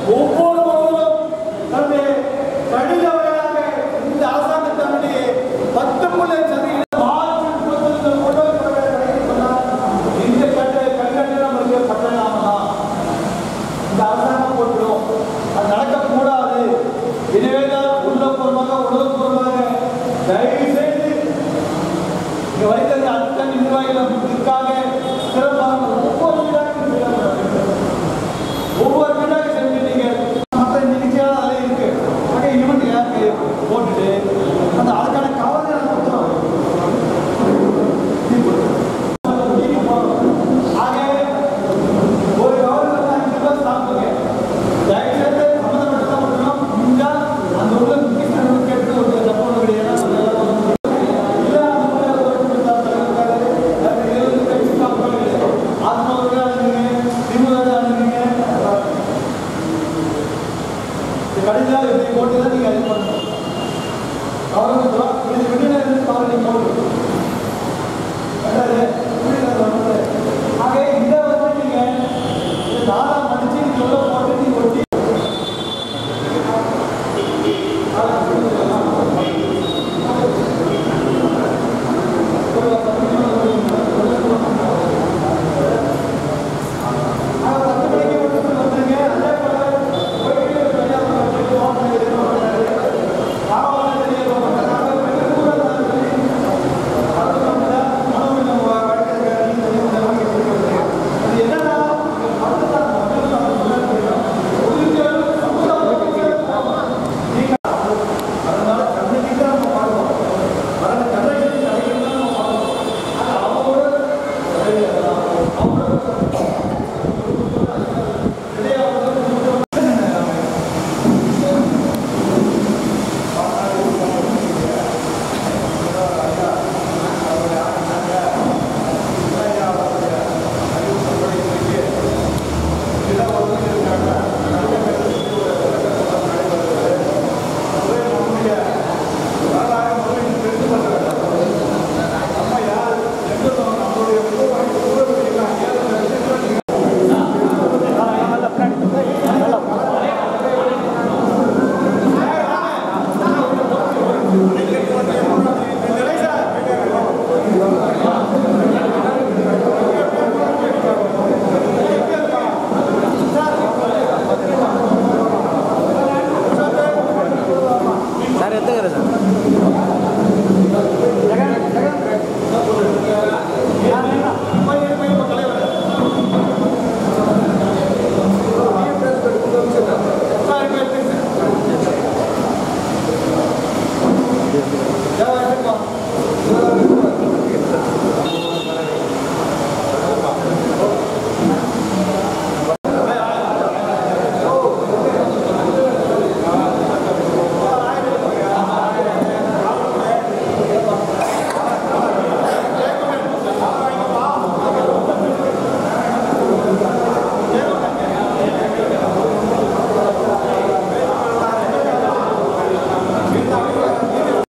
ஒவ்வொரு ஒருவரும் தன்னுடைய கடித வகையாக இந்த அரசாங்கத்தினுடைய பத்து புள்ளி சதவீதம் மாற்றி கொடுத்தது கொண்டு வரப்பட சொன்னார் இந்த கட்ட கல்கட்டு நம்மளுக்கு கட்டணாமலாம் இந்த அரசாங்கம் போட்டுடும் அது நடக்கக்கூடாது எனவே தான் உள்ளபூர்வமாக உணர்வுபூர்வமாக தயவு செய்து இங்க வைத்தது அத்தனை நிர்வாகிகளுக்காக சிறப்பாக ஒவ்வொரு வீடாக ஒவ்வொரு வீடாக சென்று நீங்க மற்ற நிகழ்ச்சியாக அதில் இருக்கு அங்கே இவன் யாருக்கு போட்டுட்டு அந்த அதுக்கான கவலை கொடுத்துரும் ஆக ஒரு கவர்மெண்ட் அஞ்சு ரூபாய் சாப்பிடுங்க தயவுசெய்து சம்மந்தப்பட்ட மட்டும் முடிஞ்சால் அந்த உள்ள முக்கியஸ்தர்கள் கேட்டு ஒரு தப்பு ஒன்று கிடையாது இல்ல அந்த உள்ள ஒரு கொடுத்தா தலைவர் அது இருபது கட்சி சாப்பிடுங்க ஆத்மாவுக்கு அணுகுங்க திமுக அணுகுங்க இந்த கடிதம் இப்படி போட்டு தான் நீங்க இது பண்ணணும் கவர்மெண்ட் இது விடுதலை இருந்து கவர்மெண்ட் போட்டு